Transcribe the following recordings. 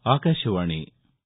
ఆకాశవాణి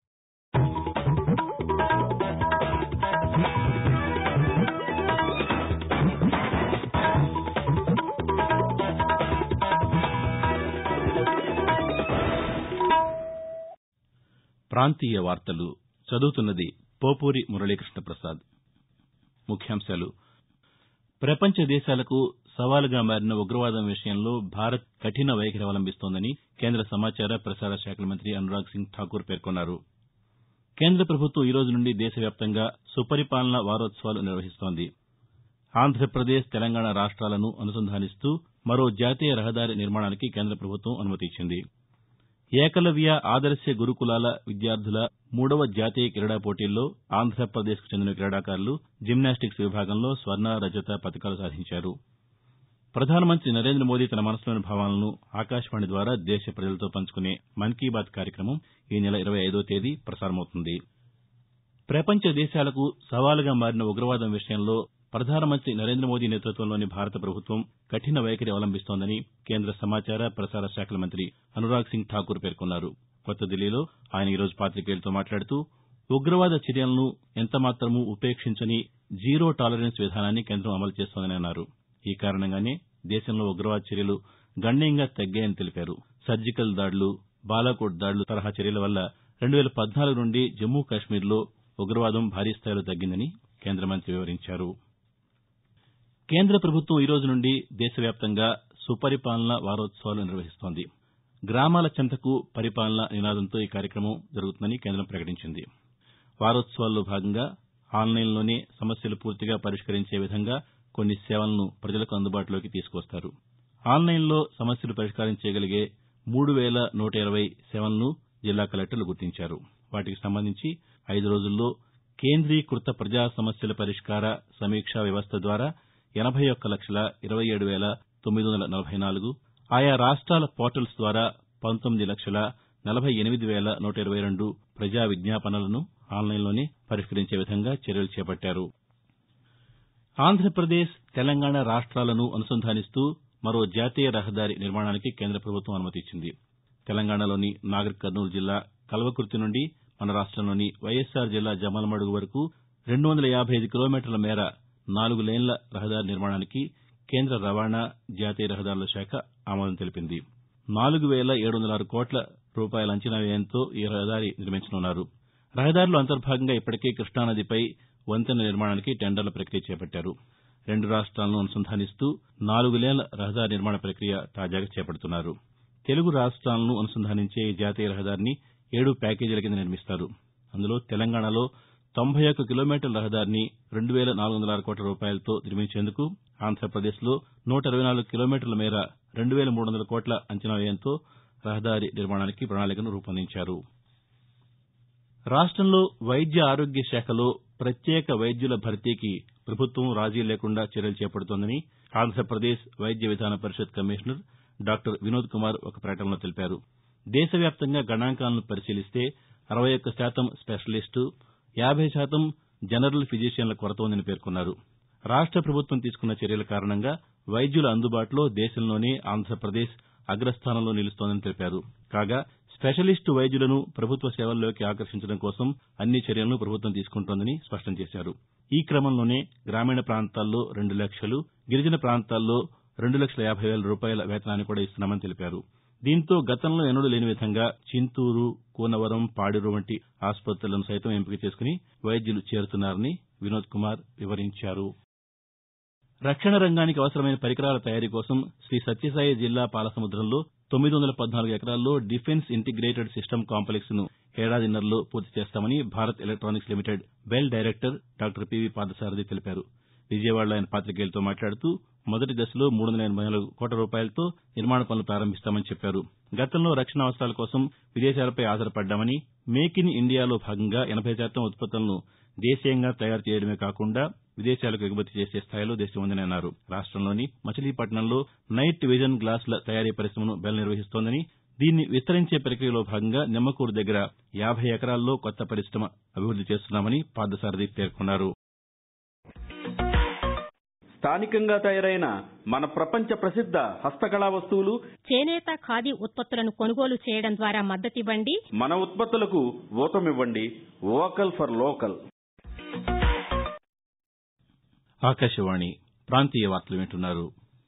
ప్రాంతీయ వార్తలు చదువుతున్నది పోపూరి మురళీకృష్ణ ప్రసాద్ ముఖ్యాంశాలు ప్రపంచ దేశాలకు సవాలుగా మారిన ఉగ్రవాదం విషయంలో భారత్ కఠిన వైఖరి అవలంబిస్తోందని కేంద్ర సమాచార ప్రసార శాఖల మంత్రి అనురాగ్ సింగ్ ఠాకూర్ పేర్కొన్నారు కేంద్ర ప్రభుత్వం ఈ రోజు నుండి దేశవ్యాప్తంగా సుపరిపాలన వారోత్సవాలు నిర్వహిస్తోంది ఆంధ్రప్రదేశ్ తెలంగాణ రాష్ట్రాలను అనుసంధానిస్తూ మరో జాతీయ రహదారి నిర్మాణానికి కేంద్ర ప్రభుత్వం అనుమతి ఇచ్చింది ఏకలవ్య ఆదర్శ గురుకులాల విద్యార్థుల మూడవ జాతీయ క్రీడా పోటీల్లో ఆంధ్రప్రదేశ్కు చెందిన క్రీడాకారులు జిమ్నాస్టిక్స్ విభాగంలో స్వర్ణ రజత పతకాలు సాధించారు ప్రధానమంత్రి నరేంద్ర మోదీ తన మనసులోని భావాలను ఆకాశవాణి ద్వారా దేశ ప్రజలతో పంచుకునే మన్ కీ బాత్ కార్యక్రమం ఈ నెల ఇరవై ఐదో తేదీ ప్రసారమవుతుంది ప్రపంచ దేశాలకు సవాలుగా మారిన ఉగ్రవాదం విషయంలో ప్రధానమంత్రి నరేంద్ర మోదీ నేతృత్వంలోని భారత ప్రభుత్వం కఠిన వైఖరి అవలంబిస్తోందని కేంద్ర సమాచార ప్రసార శాఖల మంత్రి అనురాగ్ సింగ్ ఠాకూర్ పేర్కొన్నారు కొత్త దిల్లీలో ఆయన ఈరోజు పాతికేయులతో మాట్లాడుతూ ఉగ్రవాద చర్యలను ఎంతమాత్రమూ ఉపేక్షించని జీరో టాలరెన్స్ విధానాన్ని కేంద్రం అమలు చేస్తోందని అన్నారు ఈ కారణంగానే దేశంలో ఉగ్రవాద చర్యలు గణనీయంగా తగ్గాయని తెలిపారు సర్జికల్ దాడులు బాలాకోట్ దాడులు తరహా చర్యల వల్ల రెండు వేల పద్నాలుగు నుండి జమ్మూ కశ్మీర్లో ఉగ్రవాదం భారీ స్థాయిలో తగ్గిందని కేంద్ర మంత్రి వివరించారు కేంద్ర ప్రభుత్వం ఈ రోజు నుండి దేశవ్యాప్తంగా సుపరిపాలన వారోత్సవాలు నిర్వహిస్తోంది గ్రామాల చెంతకు పరిపాలన నినాదంతో ఈ కార్యక్రమం జరుగుతుందని కేంద్రం ప్రకటించింది వారోత్సవాల్లో భాగంగా ఆన్లైన్లోనే సమస్యలు పూర్తిగా పరిష్కరించే విధంగా కొన్ని సేవలను ప్రజలకు అందుబాటులోకి తీసుకువస్తారు ఆన్లైన్లో సమస్యలు పరిష్కారం చేయగలిగే మూడు వేల నూట ఇరవై సేవలను జిల్లా కలెక్టర్లు గుర్తించారు వాటికి సంబంధించి ఐదు రోజుల్లో కేంద్రీకృత ప్రజా సమస్యల పరిష్కార సమీక్షా వ్యవస్థ ద్వారా ఎనబై ఒక్క లక్షల ఇరవై ఏడు వేల తొమ్మిది వందల నలభై నాలుగు ఆయా రాష్ట్రాల పోర్టల్స్ ద్వారా పంతొమ్మిది లక్షల నలభై ఎనిమిది వేల నూట ఇరవై రెండు ప్రజా విజ్ఞాపనలను ఆన్లైన్లోనే పరిష్కరించే విధంగా చర్యలు చేపట్టారు ఆంధ్రప్రదేశ్ తెలంగాణ రాష్ట్రాలను అనుసంధానిస్తూ మరో జాతీయ రహదారి నిర్మాణానికి కేంద్ర ప్రభుత్వం అనుమతి ఇచ్చింది తెలంగాణలోని నాగర్ కర్నూలు జిల్లా కల్వకుర్తి నుండి మన రాష్టంలోని వైఎస్సార్ జిల్లా జమ్మలమడుగు వరకు రెండు వందల యాభై ఐదు కిలోమీటర్ల మేర నాలుగు లేన్ల రహదారి నిర్మాణానికి కేంద్ర రవాణా జాతీయ రహదారుల శాఖ ఆమోదం తెలిపింది నాలుగు వేల ఏడు వందల ఆరు కోట్ల రూపాయల అంచనా వ్యయంతో ఈ రహదారి నిర్మించనున్నారు రహదారిలో అంతర్భాగంగా ఇప్పటికే కృష్ణానదిపై వంతెన నిర్మాణానికి టెండర్ల ప్రక్రియ చేపట్టారు రెండు రాష్ట్రాలను అనుసంధానిస్తూ నాలుగు లేన్ల రహదారి నిర్మాణ ప్రక్రియ తాజాగా చేపడుతున్నారు తెలుగు రాష్ట్రాలను అనుసంధానించే ఈ జాతీయ రహదారిని ఏడు ప్యాకేజీల కింద నిర్మిస్తారు అందులో తెలంగాణలో తొంభై ఒక్క కిలోమీటర్ల రహదారిని రెండు వేల నాలుగు వందల ఆరు కోట్ల రూపాయలతో నిర్మించేందుకు ఆంధ్రప్రదేశ్లో నూట ఇరవై నాలుగు కిలోమీటర్ల మేర రెండు వేల మూడు వందల కోట్ల అంచనా వ్యయంతో రహదారి నిర్మాణానికి ప్రణాళికను రూపొందించారు రాష్టంలో వైద్య ఆరోగ్య శాఖలో ప్రత్యేక వైద్యుల భర్తీకి ప్రభుత్వం రాజీ లేకుండా చర్యలు చేపడుతోందని ఆంధ్రప్రదేశ్ వైద్య విధాన పరిషత్ కమిషనర్ డాక్టర్ వినోద్ కుమార్ ఒక ప్రకటనలో తెలిపారు దేశవ్యాప్తంగా గణాంకాలను పరిశీలిస్తే అరవై ఒక్క శాతం స్పెషలిస్టు యాభై శాతం జనరల్ ఫిజీషియన్ల కొరత ఉందని పేర్కొన్నారు రాష్ట ప్రభుత్వం తీసుకున్న చర్యల కారణంగా వైద్యుల అందుబాటులో దేశంలోనే ఆంధ్రప్రదేశ్ అగ్రస్థానంలో నిలుస్తోందని తెలిపారు కాగా స్పెషలిస్టు వైద్యులను ప్రభుత్వ సేవల్లోకి ఆకర్షించడం కోసం అన్ని చర్యలను ప్రభుత్వం తీసుకుంటోందని స్పష్టం చేశారు ఈ క్రమంలోనే గ్రామీణ ప్రాంతాల్లో రెండు లక్షలు గిరిజన ప్రాంతాల్లో రెండు లక్షల యాభై వేల రూపాయల వేతనాన్ని కూడా ఇస్తున్నామని తెలిపారు దీంతో గతంలో ఎన్నడూ లేని విధంగా చింతూరు కూనవరం పాడేరు వంటి ఆసుపత్రులను సైతం ఎంపిక చేసుకుని వైద్యులు చేరుతున్నారని వినోద్ కుమార్ వివరించారు రక్షణ రంగానికి అవసరమైన పరికరాల తయారీ కోసం శ్రీ సత్యసాయి జిల్లా పాలసముద్రంలో తొమ్మిది వందల పద్నాలుగు ఎకరాల్లో డిఫెన్స్ ఇంటిగ్రేటెడ్ సిస్టమ్ కాంప్లెక్స్ ను ఏడాదిన్నరలో పూర్తి చేస్తామని Bharat electronics limited BEL director doctor PV Parthasarathy తెలిపారు విజయవాడలో ఆయన పాతికేయులతో మాట్లాడుతూ మొదటి దశలో మూడు వందల ఎనబై నాలుగు కోట్ల రూపాయలతో నిర్మాణ పనులు ప్రారంభిస్తామని చెప్పారు గతంలో రక్షణ అవసరాల కోసం విదేశాలపై ఆధారపడ్డామని మేక్ ఇన్ ఇండియాలో భాగంగా ఎనబై శాతం ఉత్పత్తులను దేశీయంగా తయారు చేయడమే కాకుండా విదేశాలకు ఎగుమతి చేసే స్థాయిలో దేశం ఉందని అన్నారు రాష్టంలోని మచిలీపట్నంలో నైట్ విజన్ గ్లాసుల తయారీ పరిశ్రమను బెల్ నిర్వహిస్తోందని దీన్ని విస్తరించే ప్రక్రియలో భాగంగా నిమ్మకూరు దగ్గర యాభై ఎకరాల్లో కొత్త పరిశ్రమ అభివృద్ది చేస్తున్నామని పార్థసారథి పేర్కొన్నారు స్థానికంగా తయారైన మన ప్రపంచ ప్రసిద్ధ హస్తకళా వస్తువులు చేనేత ఖాదీ ఉత్పత్తులను కొనుగోలు చేయడం ద్వారా మద్దతివ్వండి మన ఉత్పత్తులకు ఊతమివ్వండి వోకల్ ఫర్ లోకల్ ఆకాశవాణి ప్రాంతీయ వార్తలు వింటున్నారు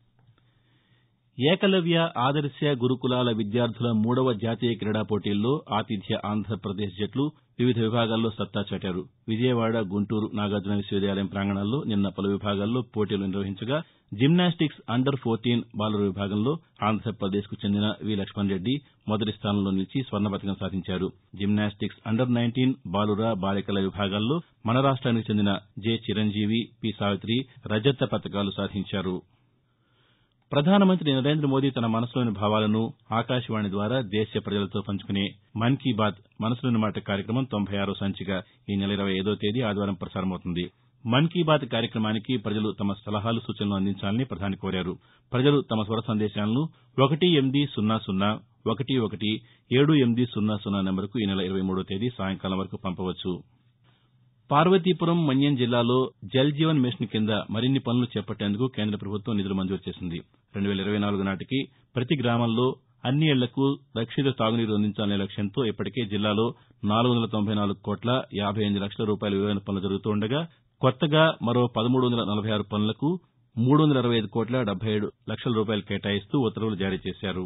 ఏకలవ్య ఆదర్శ గురుకులాల విద్యార్థుల మూడవ జాతీయ క్రీడా పోటీల్లో ఆతిథ్య ఆంధ్రప్రదేశ్ జట్లు వివిధ విభాగాల్లో సత్తా చాటారు విజయవాడ గుంటూరు నాగార్జున విశ్వవిద్యాలయం ప్రాంగణాల్లో నిన్న పలు విభాగాల్లో పోటీలు నిర్వహించగా జిమ్నాస్టిక్స్ అండర్ ఫోర్టీన్ బాలుర విభాగంలో ఆంధ్రప్రదేశ్కు చెందిన వి లక్ష్మణ్ రెడ్డి మొదటి స్థానంలో నిలిచి స్వర్ణ పతకం సాధించారు జిమ్నాస్టిక్స్ అండర్ నైన్టీన్ బాలుర బాలికల విభాగాల్లో మన రాష్ట్రానికి చెందిన జె చిరంజీవి పి సావిత్రి రజత పతకాలు సాధించారు ప్రధానమంత్రి నరేంద్ర మోదీ తన మనసులోని భావాలను ఆకాశవాణి ద్వారా దేశ ప్రజలతో పంచుకునే మన్ కీ బాత్ మనసులోని మాట కార్యక్రమం తొంభై ఆరో సంచిక ఈ నెల ఇరవై ఐదో తేదీ ఆదివారం ప్రసారమవుతుంది మన్ కీ బాత్ కార్యక్రమానికి ప్రజలు తమ సలహాలు సూచనలు అందించాలని ప్రధాని కోరారు ప్రజలు తమ స్వర సందేశాలను ఒకటి ఎనిమిది సున్నా సున్నా ఒకటి ఒకటి ఏడు ఎనిమిది సున్నా సున్నా నెంబరుకు ఈ నెల ఇరవై మూడో తేదీ సాయంకాలం వరకు పంపవచ్చు పార్వతీపురం మన్యం జిల్లాలో జల్ జీవన్ మిషన్ కింద మరిన్ని పనులు చేపట్టేందుకు కేంద్ర ప్రభుత్వం నిధులు మంజూరు చేసింది రెండు వేల ఇరవై నాలుగు నాటికి ప్రతి గ్రామంలో అన్ని ఇళ్లకు రక్షిత తాగునీరు అందించాలనే లక్ష్యంతో ఇప్పటికే జిల్లాలో నాలుగు వందల తొంభై నాలుగు కోట్ల యాభై ఎనిమిది లక్షల రూపాయల విలువైన పనులు జరుగుతుండగా కొత్తగా మరో పదమూడు వందల నలభై ఆరు పనులకు మూడు వందల అరవై ఐదు కోట్ల డెబ్బై ఏడు లక్షల రూపాయలు కేటాయిస్తూ ఉత్తర్వులు జారీ చేశారు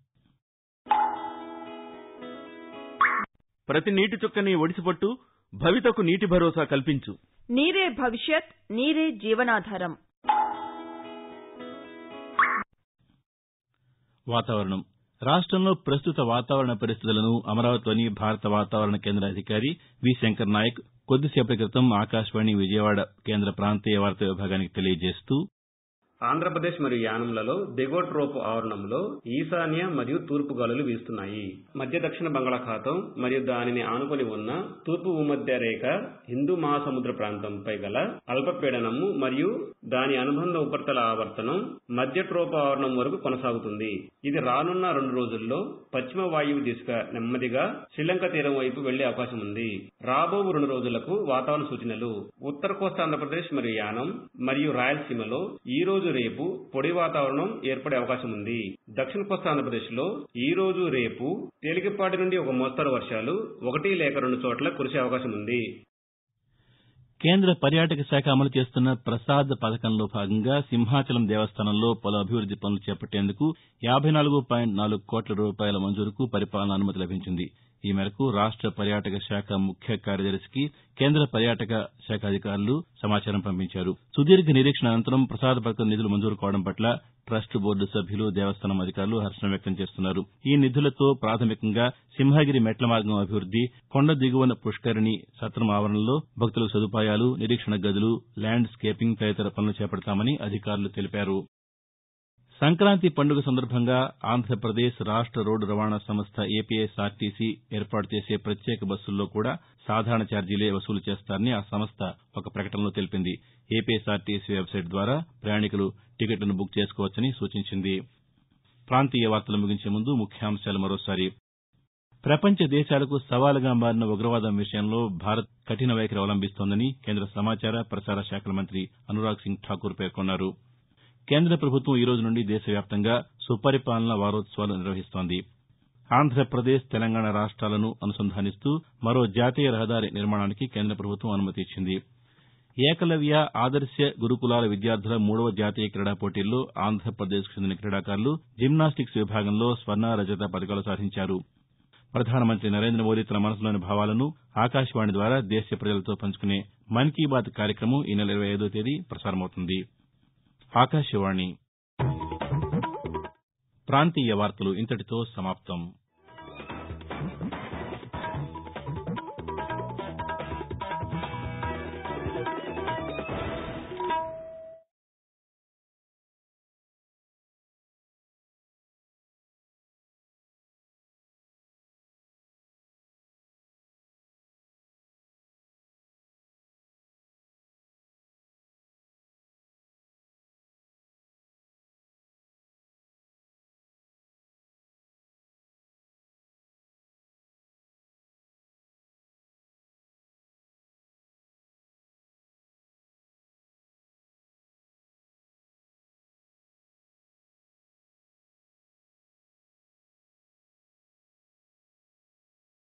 ప్రతి నీటి చుక్కని ఒడిసిపట్టు భవితకు నీటి భరోసా కల్పించు నీరే భవిష్యత్ నీరే జీవనాధారం వాతావరణం రాష్టంలో ప్రస్తుత వాతావరణ పరిస్థితులను అమరావతిలోని భారత వాతావరణ కేంద్ర అధికారి వి శంకర్ నాయక్ కొద్దిసేపటి క్రితం ఆకాశవాణి విజయవాడ కేంద్ర ప్రాంతీయ వార్తా విభాగానికి తెలియజేస్తూ ఆంధ్రప్రదేశ్ మరియు యానంలలో దిగువ ట్రోపు ఆవరణంలో ఈశాన్య మరియు తూర్పు గాలులు వీస్తున్నాయి మధ్య దక్షిణ బంగాళాఖాతం మరియు దానిని ఆనుకొని ఉన్న తూర్పు భూమధ్య రేఖ హిందూ మహాసముద్ర ప్రాంతంపై గల అల్పపీడనము మరియు దాని అనుబంధ ఉపరితల ఆవర్తనం మధ్య ట్రోపు ఆవరణం వరకు కొనసాగుతుంది ఇది రానున్న రెండు రోజుల్లో పశ్చిమ వాయువు దిశగా నెమ్మదిగా శ్రీలంక తీరం వైపు వెళ్లే అవకాశం ఉంది రాబో రెండు రోజులకు వాతావరణ సూచనలు ఉత్తర కోస్తా ఆంధ్రప్రదేశ్ మరియు యానం మరియు రాయలసీమలో ఈ రోజు రేపు పొడి వాతావరణం ఏర్పడే అవకాశం ఉంది దక్షిణ కోస్తా ఆంధ్రప్రదేశ్ లో ఈ రోజు రేపు తేలికపాటి నుండి ఒక మోస్తరు వర్షాలు ఒకటి లేక రెండు చోట్ల కురిసే అవకాశం ఉంది కేంద్ర పర్యాటక శాఖ అమలు చేస్తున్న ప్రసాద్ పథకంలో భాగంగా సింహాచలం దేవస్థానంలో పలు అభివృద్ది పనులు చేపట్టేందుకు యాబై నాలుగు పాయింట్ నాలుగు కోట్ల రూపాయల మంజూరుకు పరిపాలనా అనుమతి లభించింది ఈ మేరకు రాష్ట పర్యాటక శాఖ ముఖ్య కార్యదర్శికి కేంద్ర పర్యాటక శాఖ అధికారులు సమాచారం పంపించారు సుదీర్ఘ నిరీక్షణ అనంతరం ప్రసాద్ పథకం నిధులు మంజూరు కావడం పట్ల ట్రస్ట్ బోర్డు సభ్యులు దేవస్థానం అధికారులు హర్షం వ్యక్తం చేస్తున్నారు ఈ నిధులతో ప్రాథమికంగా సింహగిరి మెట్ల మార్గం అభివృద్ది కొండ దిగువన పుష్కరిణి సత్రం ఆవరణలో భక్తులకు సదుపాయాలు నిరీక్షణ గదులు ల్యాండ్ స్కేపింగ్ తదితర పనులు చేపడతామని అధికారులు తెలిపారు సంక్రాంతి పండుగ సందర్భంగా ఆంధ్రప్రదేశ్ రాష్ట రోడ్డు రవాణా సంస్థ ఏపీఎస్ఆర్టీసీ ఏర్పాటు చేసే ప్రత్యేక బస్సుల్లో కూడా సాధారణ ఛార్జీలే వసూలు చేస్తారని ఆ సంస్థ ఒక ప్రకటనలో తెలిపింది ఏపీఎస్ఆర్టీసీ వెబ్సైట్ ద్వారా ప్రయాణికులు టికెట్లను బుక్ చేసుకోవచ్చని సూచించింది ప్రాంతీయ వార్తలు ముగించే ముందు ముఖ్యాంశాలు మరోసారి ప్రపంచ దేశాలకు సవాలుగా మారిన ఉగ్రవాదం విషయంలో భారత్ కఠిన వైఖరి అవలంబిస్తోందని కేంద్ర సమాచార ప్రసార శాఖల మంత్రి అనురాగ్ సింగ్ ఠాకూర్ పేర్కొన్నారు కేంద్ర ప్రభుత్వం ఈ రోజు నుండి దేశవ్యాప్తంగా సుపరిపాలన వారోత్సవాలు నిర్వహిస్తోంది ఆంధ్రప్రదేశ్ తెలంగాణ రాష్ట్రాలను అనుసంధానిస్తూ మరో జాతీయ రహదారి నిర్మాణానికి కేంద్ర ప్రభుత్వం అనుమతి ఇచ్చింది ఏకలవ్య ఆదర్శ గురుకులాల విద్యార్థుల మూడవ జాతీయ క్రీడా పోటీల్లో ఆంధ్రప్రదేశ్కు చెందిన క్రీడాకారులు జిమ్నాస్టిక్స్ విభాగంలో స్వర్ణ రజత పతకాలు సాధించారు ప్రధానమంత్రి నరేంద్ర మోదీ తన మనసులోని భావాలను ఆకాశవాణి ద్వారా దేశ ప్రజలతో పంచుకునే మన్ కీ బాత్ కార్యక్రమం ఈ నెల ఇరవై ఐదో తేదీ ప్రసారమవుతుంది ఆకాశవాణి ప్రాంతీయ వార్తలు ఇంతటితో సమాప్తం